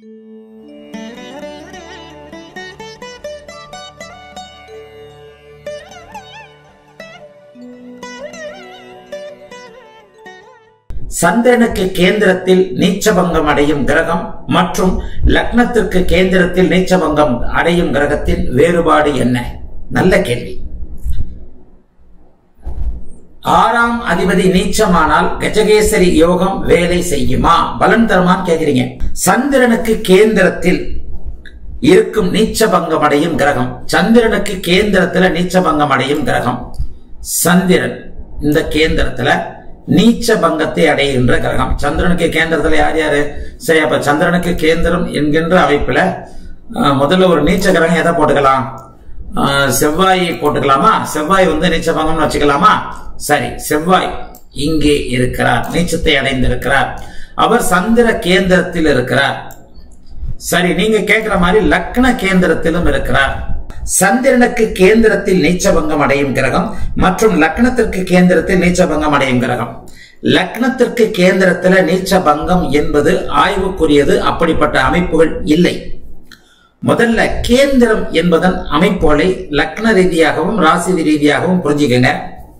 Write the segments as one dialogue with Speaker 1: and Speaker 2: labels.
Speaker 1: சந்திரனுக்கு கேந்திரத்தில் நீச்சபங்கம் அடையும் கிரகம் மற்றும் லக்னத்திற்கு கேந்திரத்தில் நீச்சபங்கம் அடையும் கிரகத்தின் வேறுபாடு என்ன நல்ல கேள்வி ஆறாம் அதிபதி நீச்சமானால் கஜகேசரி யோகம் வேலை செய்யுமா பலன் தருமான்னு கேக்குறீங்க சந்திரனுக்கு கேந்திரத்தில் இருக்கும் நீச்சபங்கம் அடையும் கிரகம் சந்திரனுக்கு கேந்திரத்துல நீச்சபங்கம் அடையும் கிரகம் சந்திரன் இந்த கேந்திரத்துல நீச்ச பங்கத்தை அடைகின்ற கிரகம் சந்திரனுக்கு கேந்திரத்துல யார் யாரு சரி அப்ப சந்திரனுக்கு கேந்திரம் என்கின்ற அமைப்புல அஹ், முதல்ல ஒரு நீச்ச கிரகம் எதை போட்டுக்கலாம் அஹ், செவ்வாய் போட்டுக்கலாமா செவ்வாய் வந்து நீச்ச பங்கம்னு வச்சுக்கலாமா சரி செவ்வாய் இங்கே இருக்கிறார் நீச்சத்தை அடைந்திருக்கிறார் அவர் சந்திர கேந்திரத்தில் இருக்கிறார் சரி நீங்க கேட்கிற மாதிரி லக்ன கேந்திரத்திலும் இருக்கிறார் சந்திரனுக்கு கேந்திரத்தில் நீச்சபங்கம் அடையும் கிரகம் மற்றும் லக்னத்திற்கு கேந்திரத்தில் நீச்சபங்கம் அடையும் கிரகம் லக்னத்திற்கு கேந்திரத்துல நீச்சபங்கம் என்பது ஆய்வுக்குரியது அப்படிப்பட்ட அமைப்புகள் இல்லை முதல்ல கேந்திரம் என்பதன் அமைப்புகளை லக்ன ரீதியாகவும் ராசி ரீதியாகவும் புரிஞ்சுக்கங்க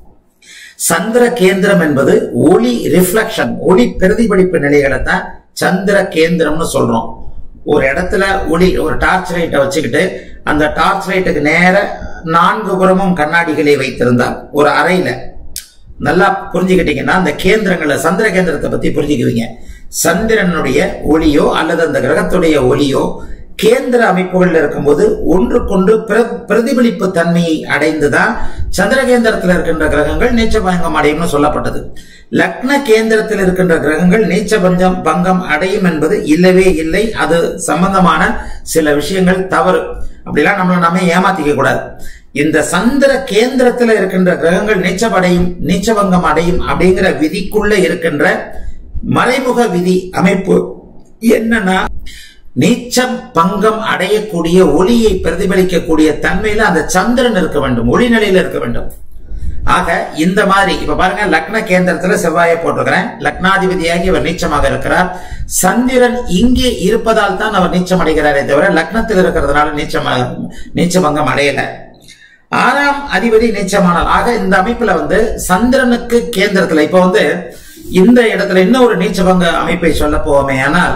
Speaker 1: சந்திர கேந்திரம் என்பது ஒளி ரிஃப்ளக்ஷன் ஒளி பிரதிபலிப்பு நிலைகளை தான் சந்திர கேந்திரம்னு சொல்றோம் ஒரு இடத்துல ஒளி ஒரு டார்ச் லைட்டை வச்சுக்கிட்டு அந்த டார்ச் லைட்டுக்கு நேர நான்கு புறமும் கண்ணாடிகளை வைத்திருந்தார் ஒரு அறையில நல்லா புரிஞ்சுக்கிட்டீங்கன்னா அந்த கேந்திரங்களை சந்திர கேந்திரத்தை பத்தி புரிஞ்சுக்குவீங்க சந்திரனுடைய ஒளியோ அல்லது அந்த கிரகத்துடைய ஒளியோ கேந்திர அமைப்புகள் இருக்கும்போது ஒன்றுக்கொன்று பிர- பிரதிபலிப்பு தன்மையை அடைந்துதான் சந்திரகேந்திரத்தில் இருக்கின்ற கிரகங்கள் நீச்ச பங்கம் அடையும்னு சொல்லப்பட்டது லக்ன கேந்திரத்தில் இருக்கின்ற கிரகங்கள் நீச்ச பஞ்சம் பங்கம் அடையும் என்பது இல்லவே இல்லை அது சம்பந்தமான சில விஷயங்கள் தவறு அப்படிலாம் நம்மளை நாம ஏமாத்திக்க கூடாது இந்த சந்திர கேந்திரத்தில் இருக்கின்ற கிரகங்கள் நீச்சமடையும் நீச்சபங்கம் அடையும் அப்படிங்கிற விதிக்குள்ள இருக்கின்ற மறைமுக விதி அமைப்பு என்னன்னா நீச்சம் பங்கம் அடையக்கூடிய ஒளியை பிரதிபலிக்கக்கூடிய தன்மையில அந்த சந்திரன் இருக்க வேண்டும் ஒளி நிலையில இருக்க வேண்டும் ஆக இந்த மாதிரி இப்ப பாருங்க லக்ன கேந்திரத்துல செவ்வாயை போட்டிருக்கிறேன் லக்னாதிபதியாகி அவர் நீச்சமாக இருக்கிறார் சந்திரன் இங்கே இருப்பதால் தான் அவர் நீச்சம் அடைகிறாரே தவிர லக்னத்தில் இருக்கிறதுனால நீச்சமாக நீச்சபங்கம் அடையல ஆறாம் அதிபதி நீச்சமானால் ஆக இந்த அமைப்புல வந்து சந்திரனுக்கு கேந்திரத்துல இப்ப வந்து இந்த இடத்துல இன்னும் ஒரு நீச்சபங்க அமைப்பை சொல்ல போவோமே ஆனால்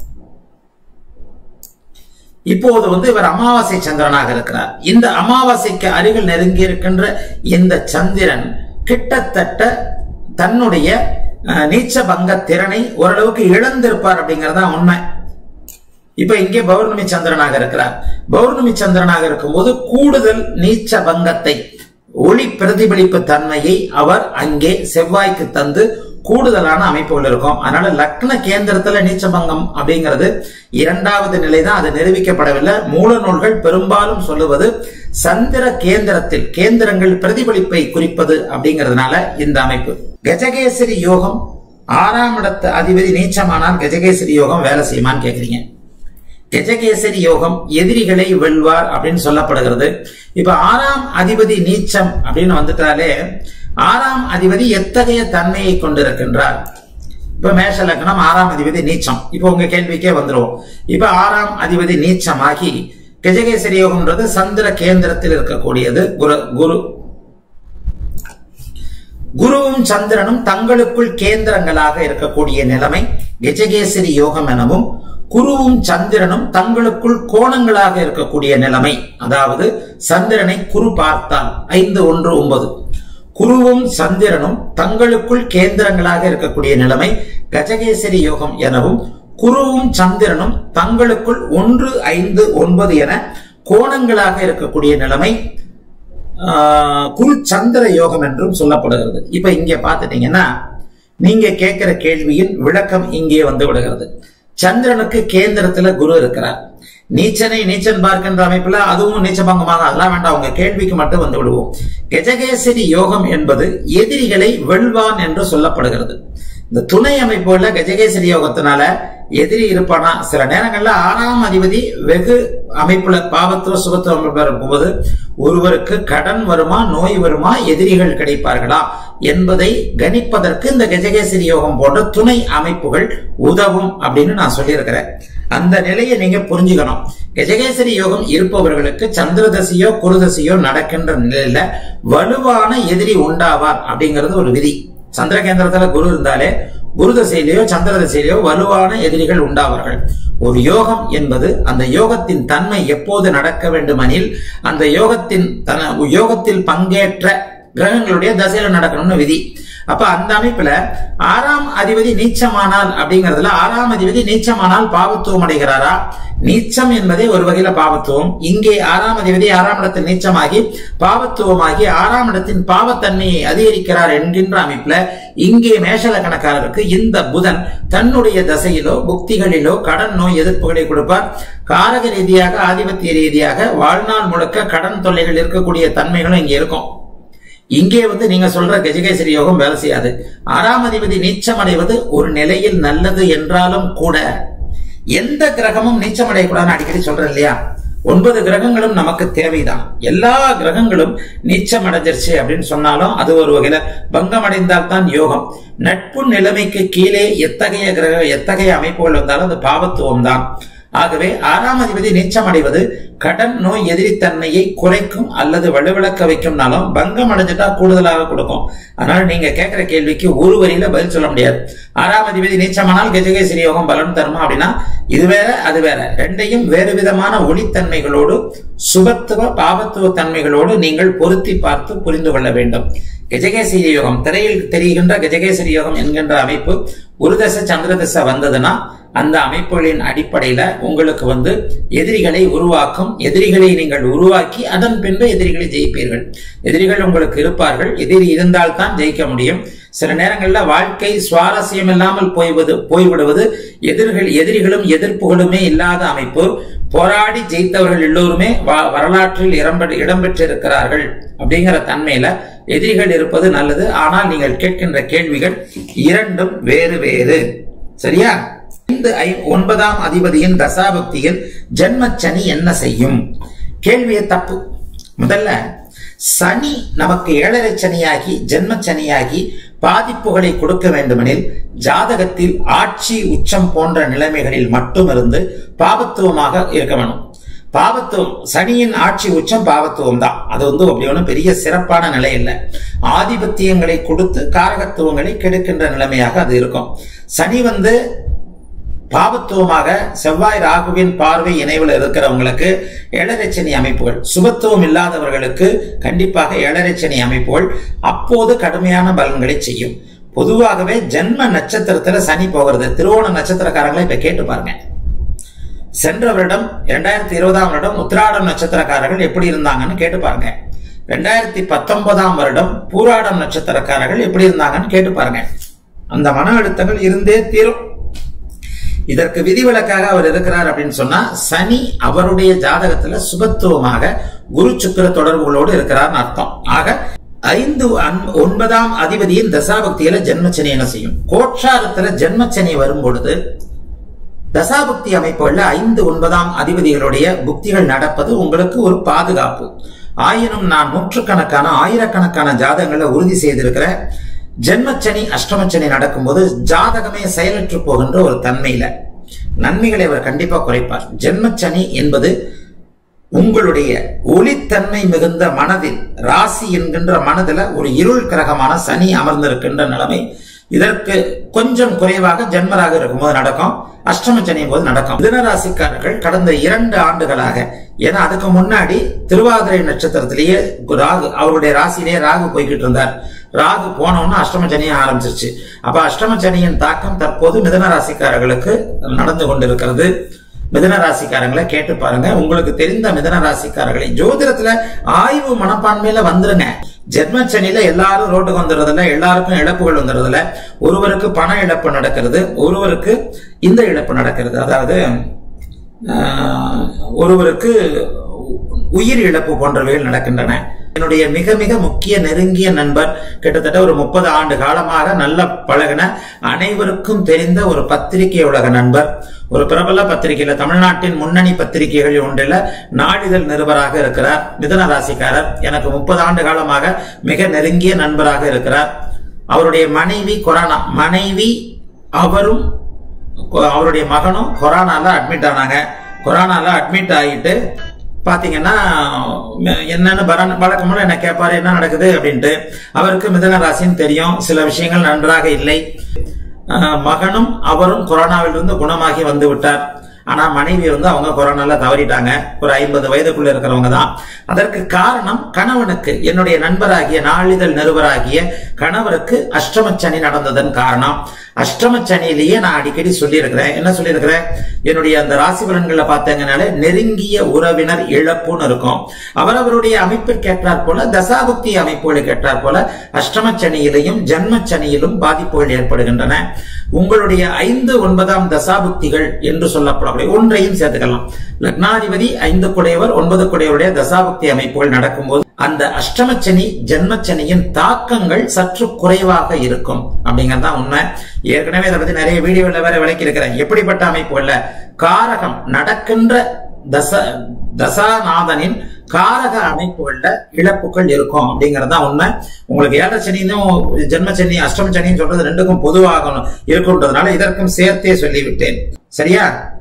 Speaker 1: இப்போது வந்து இவர் அமாவாசை சந்திரனாக இருக்கிறார் இந்த அமாவாசைக்கு அருகில் நெருங்கி இருக்கின்ற இந்த சந்திரன் கிட்டத்தட்ட தன்னுடைய அஹ், நீச்ச பங்க திறனை ஓரளவுக்கு இழந்திருப்பார் அப்படிங்கறதா உண்மை இப்ப இங்கே பௌர்ணமி சந்திரனாக இருக்கிறார் பௌர்ணமி சந்திரனாக இருக்கும்போது கூடுதல் நீச்ச பங்கத்தை ஒளி பிரதிபலிப்பு தன்மையை அவர் அங்கே செவ்வாய்க்கு தந்து கூடுதலான அமைப்புகள் இருக்கும் அதனால லக்ன கேந்திரத்துல நீச்சபங்கம் அப்படிங்கிறது இரண்டாவது நிலை தான் அது நிரூபிக்கப்படவில்லை மூல நூல்கள் பெரும்பாலும் சொல்லுவது சந்திர கேந்திரத்தில் கேந்திரங்கள் பிரதிபலிப்பை குறிப்பது அப்படிங்கிறதுனால இந்த அமைப்பு கஜகேசரி யோகம் ஆறாம் இடத்து அதிபதி நீச்சமானால் கஜகேசரி யோகம் வேலை செய்யுமான்னு கேக்குறீங்க கஜகேசரி யோகம் எதிரிகளை வெல்வார் அப்படின்னு சொல்லப்படுகிறது இப்ப ஆறாம் அதிபதி நீச்சம் அப்படின்னு வந்துட்டாலே ஆறாம் அதிபதி எத்தகைய தன்மையை கொண்டிருக்கின்றார் இப்ப மேஷ லக்னம் ஆறாம் அதிபதி நீச்சம் இப்ப உங்க கேள்விக்கே வந்துருவோம் இப்ப ஆறாம் அதிபதி நீச்சமாகி கஜகேசரி யோகம்ன்றது சந்திர கேந்திரத்தில் இருக்கக்கூடியது குரு குரு குருவும் சந்திரனும் தங்களுக்குள் கேந்திரங்களாக இருக்கக்கூடிய நிலைமை கஜகேசரி யோகம் எனவும் குருவும் சந்திரனும் தங்களுக்குள் கோணங்களாக இருக்கக்கூடிய நிலைமை அதாவது சந்திரனை குரு பார்த்தால் ஐந்து ஒன்று ஒன்பது குருவும் சந்திரனும் தங்களுக்குள் கேந்திரங்களாக இருக்கக்கூடிய நிலைமை கஜகேசரி யோகம் எனவும் குருவும் சந்திரனும் தங்களுக்குள் ஒன்று ஐந்து ஒன்பது என கோணங்களாக இருக்கக்கூடிய நிலைமை ஆஹ், குரு சந்திர யோகம் என்றும் சொல்லப்படுகிறது இப்ப இங்க பாத்துட்டீங்கன்னா நீங்க கேட்கிற கேள்வியின் விளக்கம் இங்கே வந்து விடுகிறது சந்திரனுக்கு கேந்திரத்துல குரு இருக்கிறார் நீச்சனை நீச்சன் பார்க்கின்ற அமைப்புல அதுவும் நீச்சபங்கமாக அதெல்லாம் வேண்டாம் உங்க கேள்விக்கு மட்டும் வந்து விடுவோம் கஜகேசரி யோகம் என்பது எதிரிகளை வெல்வான் என்று சொல்லப்படுகிறது இந்த துணை அமைப்புல கஜகேசரி யோகத்தினால எதிரி இருப்பானா சில நேரங்கள்ல ஆறாம் அதிபதி வெகு அமைப்புல பாவத்துவ சுகத்துவ அமைப்புல இருக்கும்போது ஒருவருக்கு கடன் வருமா நோய் வருமா எதிரிகள் கிடைப்பார்களா என்பதை கணிப்பதற்கு இந்த கஜகேசரி யோகம் போன்ற துணை அமைப்புகள் உதவும் அப்படின்னு நான் சொல்லியிருக்கிறேன் அந்த நிலையை நீங்க புரிஞ்சுக்கணும் கஜகேசரி யோகம் இருப்பவர்களுக்கு சந்திர தசையோ குருதசையோ நடக்கின்ற நிலையில வலுவான எதிரி உண்டாவார் அப்படிங்கிறது ஒரு விதி சந்திரகேந்திரத்துல குரு இருந்தாலே குரு தசையிலேயோ சந்திர தசையிலேயோ வலுவான எதிரிகள் உண்டாவார்கள் ஒரு யோகம் என்பது அந்த யோகத்தின் தன்மை எப்போது நடக்க வேண்டுமெனில் அந்த யோகத்தின் தன யோகத்தில் பங்கேற்ற கிரகங்களுடைய தசையில நடக்கணும்னு விதி அப்ப அந்த அமைப்புல ஆறாம் அதிபதி நீச்சமானால் அப்படிங்கறதுல ஆறாம் அதிபதி நீச்சமானால் பாவத்துவம் அடைகிறாரா நீச்சம் என்பதே ஒரு வகையில பாவத்துவம் இங்கே ஆறாம் அதிபதி ஆறாம் இடத்தில் நீச்சமாகி பாவத்துவமாகி ஆறாம் இடத்தின் பாவத்தன்மையை அதிகரிக்கிறார் என்கின்ற அமைப்புல இங்கே மேஷல கணக்காரருக்கு இந்த புதன் தன்னுடைய தசையிலோ புக்திகளிலோ கடன் நோய் எதிர்ப்புகளை கொடுப்பார் காரக ரீதியாக ஆதிபத்திய ரீதியாக வாழ்நாள் முழுக்க கடன் தொல்லைகள் இருக்கக்கூடிய தன்மைகளும் இங்கே இருக்கும் இங்கே வந்து நீங்க சொல்ற கஜகேசரி யோகம் வேலை செய்யாது ஆறாம் அதிபதி நீச்சம் அடைவது ஒரு நிலையில் நல்லது என்றாலும் கூட எந்த கிரகமும் நீச்சம் அடையக்கூடாதுன்னு அடிக்கடி சொல்றேன் இல்லையா ஒன்பது கிரகங்களும் நமக்கு தேவைதான் எல்லா கிரகங்களும் நீச்சம் அடைஞ்சிருச்சு அப்படின்னு சொன்னாலும் அது ஒரு வகையில பங்கம் அடைந்தால் தான் யோகம் நட்பு நிலைமைக்கு கீழே எத்தகைய கிரக எத்தகைய அமைப்புகள் வந்தாலும் அது பாவத்துவம் தான் ஆகவே ஆறாம் அதிபதி நீச்சம் அடைவது கடன் நோய் எதிரித்தன்மையை குறைக்கும் அல்லது வலுவிளக்க வைக்கும்னாலும் பங்கம் அடைஞ்சிட்டா கூடுதலாக கொடுக்கும் அதனால நீங்க கேட்கிற கேள்விக்கு ஒரு வரியில பதில் சொல்ல முடியாது ஆறாம் அதிபதி நீச்சமானால் கஜகேசரி யோகம் பலன் தருமா அப்படின்னா இது வேற அது வேற ரெண்டையும் வேறு விதமான ஒளித்தன்மைகளோடு சுபத்துவ பாவத்துவ தன்மைகளோடு நீங்கள் பொருத்தி பார்த்து புரிந்து கொள்ள வேண்டும் கஜகேசரி யோகம் திரையில் தெரிகின்ற கஜகேசரி யோகம் என்கின்ற அமைப்பு ஒரு தசை சந்திர தசை வந்ததுன்னா அந்த அமைப்புகளின் அடிப்படையில உங்களுக்கு வந்து எதிரிகளை உருவாக்கும் எதிரிகளை நீங்கள் உருவாக்கி அதன் பின்பு எதிரிகளை ஜெயிப்பீர்கள் எதிரிகள் உங்களுக்கு இருப்பார்கள் எதிரி இருந்தால்தான் ஜெயிக்க முடியும் சில நேரங்களில் வாழ்க்கை சுவாரஸ்யம் இல்லாமல் போய்வது போய்விடுவது எதிர்கள் எதிரிகளும் எதிர்ப்புகளுமே இல்லாத அமைப்பு போராடி ஜெயித்தவர்கள் எல்லோருமே வரலாற்றில் இடம்பெற்று இடம்பெற்றிருக்கிறார்கள் அப்படிங்கிற தன்மையில எதிரிகள் இருப்பது நல்லது ஆனால் நீங்கள் கேட்கின்ற கேள்விகள் இரண்டும் வேறு வேறு சரியா ஐந்து ஒன்பதாம் அதிபதியின் தசாபக்தியில் ஜென்மச்சனி என்ன செய்யும் கேள்வியை தப்பு முதல்ல சனி நமக்கு ஏழரை சனியாகி ஜென்ம சனியாகி பாதிப்புகளை கொடுக்க வேண்டுமெனில் ஜாதகத்தில் ஆட்சி உச்சம் போன்ற நிலைமைகளில் மட்டும் இருந்து பாவத்துவமாக இருக்க வேணும் பாவத்துவம் சனியின் ஆட்சி உச்சம் பாவத்துவம் தான் அது வந்து அப்படி ஒன்றும் பெரிய சிறப்பான நிலை இல்லை ஆதிபத்தியங்களை கொடுத்து காரகத்துவங்களை கெடுக்கின்ற நிலைமையாக அது இருக்கும் சனி வந்து பாவத்துவமாக செவ்வாய் ராகுவின் பார்வை இணைவில் இருக்கிறவங்களுக்கு ஏழரைச்சனி அமைப்புகள் சுபத்துவம் இல்லாதவர்களுக்கு கண்டிப்பாக ஏழரைச்சனி அமைப்புகள் அப்போது கடுமையான பலன்களை செய்யும் பொதுவாகவே ஜென்ம நட்சத்திரத்துல சனி போகிறது திருவோண நட்சத்திரக்காரங்களை இப்ப கேட்டு பாருங்க சென்ற வருடம் இரண்டாயிரத்தி இருபதாம் வருடம் உத்திராடம் நட்சத்திரக்காரர்கள் எப்படி இருந்தாங்கன்னு கேட்டு பாருங்க ரெண்டாயிரத்தி பத்தொன்பதாம் வருடம் பூராடம் நட்சத்திரக்காரர்கள் எப்படி இருந்தாங்கன்னு கேட்டு பாருங்க அந்த மன அழுத்தங்கள் இருந்தே தீரும் இதற்கு விதிவிலக்காக அவர் இருக்கிறார் அப்படின்னு சொன்னா சனி அவருடைய ஜாதகத்துல சுபத்துவமாக குரு சுக்கிர தொடர்புகளோடு இருக்கிறார்னு அர்த்தம் ஆக ஐந்து ஒன்பதாம் அதிபதியின் தசாபக்தியில ஜென்மச்சனி என்ன செய்யும் கோட்சாரத்துல ஜென்மச்சனி வரும் பொழுது தசாபக்தி அமைப்புகள்ல ஐந்து ஒன்பதாம் அதிபதிகளுடைய புக்திகள் நடப்பது உங்களுக்கு ஒரு பாதுகாப்பு ஆயினும் நான் நூற்றுக்கணக்கான ஆயிரக்கணக்கான ஜாதகங்களை உறுதி செய்திருக்கிற ஜென்மச்சனி அஷ்டமச்சனி நடக்கும்போது ஜாதகமே செயலற்று போகின்ற ஒரு தன்மையில நன்மைகளை அவர் கண்டிப்பா குறைப்பார் ஜென்மச்சனி என்பது உங்களுடைய ஒளித்தன்மை மிகுந்த மனதில் ராசி என்கின்ற மனதில் ஒரு இருள் கிரகமான சனி அமர்ந்திருக்கின்ற நிலைமை இதற்கு கொஞ்சம் குறைவாக ஜென்மராக இருக்கும்போது நடக்கும் அஷ்டம சனியும் போது நடக்கும் மிதனராசிக்காரர்கள் கடந்த இரண்டு ஆண்டுகளாக ஏன்னா அதுக்கு முன்னாடி திருவாதிரை நட்சத்திரத்திலேயே ராகு அவருடைய ராசியிலேயே ராகு போய்கிட்டு இருந்தார் ராகு போனோம்னா அஷ்டம சனியும் ஆரம்பிச்சிருச்சு அப்ப அஷ்டம சனியின் தாக்கம் தற்போது மிதன ராசிக்காரர்களுக்கு நடந்து கொண்டிருக்கிறது மிதன ராசிக்காரங்களை கேட்டு பாருங்க உங்களுக்கு தெரிந்த மிதன ராசிக்காரர்களை ஜோதிடத்துல ஆய்வு மனப்பான்மையில வந்துருங்க ஜென்மச்சனியில எல்லாரும் ரோட்டுக்கு வந்துடுறதில்ல எல்லாருக்கும் இழப்புகள் வந்துடுறதில்ல ஒருவருக்கு பண இழப்பு நடக்கிறது ஒருவருக்கு இந்த இழப்பு நடக்கிறது அதாவது ஒருவருக்கு உயிர் இழப்பு போன்றவைகள் நடக்கின்றன என்னுடைய மிக மிக முக்கிய நெருங்கிய நண்பர் கிட்டத்தட்ட ஒரு முப்பது ஆண்டு காலமாக நல்ல பழகின அனைவருக்கும் தெரிந்த ஒரு பத்திரிகை உலக நண்பர் ஒரு பிரபல பத்திரிகையில தமிழ்நாட்டின் முன்னணி பத்திரிகைகளில் ஒன்றில் நாளிதழ் நிருபராக இருக்கிறார் மிதன ராசிக்காரர் எனக்கு முப்பது ஆண்டு காலமாக மிக நெருங்கிய நண்பராக இருக்கிறார் அவருடைய மனைவி கொரோனா மனைவி அவரும் கொ- அவருடைய மகனும் கொரோனால அட்மிட் ஆனாங்க கொரோனால அட்மிட் ஆகிட்டு பாத்தீங்கன்னா ம- என்னன்னு பரன் வழக்கமுள்ள என்ன கேட்பாரு என்ன நடக்குது அப்படின்ட்டு அவருக்கு மிதன ராசின்னு தெரியும் சில விஷயங்கள் நன்றாக இல்லை அஹ், மகனும் அவரும் கொரோனாவிலிருந்து குணமாகி வந்து விட்டார் ஆனா மனைவி வந்து அவங்க கொரோனால தவறிட்டாங்க ஒரு ஐம்பது வயதுக்குள்ள இருக்கிறவங்க தான் அதற்கு காரணம் கணவனுக்கு என்னுடைய நண்பராகிய நாளிதழ் நிருபராகிய கணவருக்கு அஷ்டமச்சனி நடந்ததன் காரணம் அஷ்டமச்சனியிலேயே நான் அடிக்கடி சொல்லியிருக்கிறேன் என்ன சொல்லியிருக்கிறேன் என்னுடைய அந்த ராசி பலன்களை பார்த்தீங்கனாலே நெருங்கிய உறவினர் இழப்புன்னு இருக்கும் அவரவருடைய அமைப்பிற்கேற்றாற் போல தசாபுக்தி அமைப்புகளுக்கு ஏற்றாற் போல அஷ்டமச்சனியிலையும் ஜன்மச்சனியிலும் பாதிப்புகள் ஏற்படுகின்றன உங்களுடைய ஐந்து ஒன்பதாம் தசாபுக்திகள் என்று சொல்லப்படக்கூடிய ஒன்றையும் சேர்த்துக்கலாம் லக்னாதிபதி ஐந்து குடையவர் ஒன்பது குடையவருடைய தசாபுக்தி அமைப்புகள் நடக்கும்போது அந்த அஷ்டமச்சனி ஜென்மச்சனியின் தாக்கங்கள் சற்று குறைவாக இருக்கும் அப்படிங்கிறது தான் உண்மை ஏற்கனவே இதை பத்தி நிறைய வீடியோல வேற விளக்கி இருக்கிறேன் எப்படிப்பட்ட அமைப்புகள்ல காரகம் நடக்கின்ற தச தசாநாதனின் காரக அமைப்புகள்ல இழப்புகள் இருக்கும் அப்படிங்கிறது தான் உண்மை உங்களுக்கு ஏழரை சனியும் ஜென்மச்சனி அஷ்டம சனின்னு சொல்றது ரெண்டுக்கும் பொதுவாக இருக்குன்றதுனால இதற்கும் சேர்த்தே சொல்லிவிட்டேன் சரியா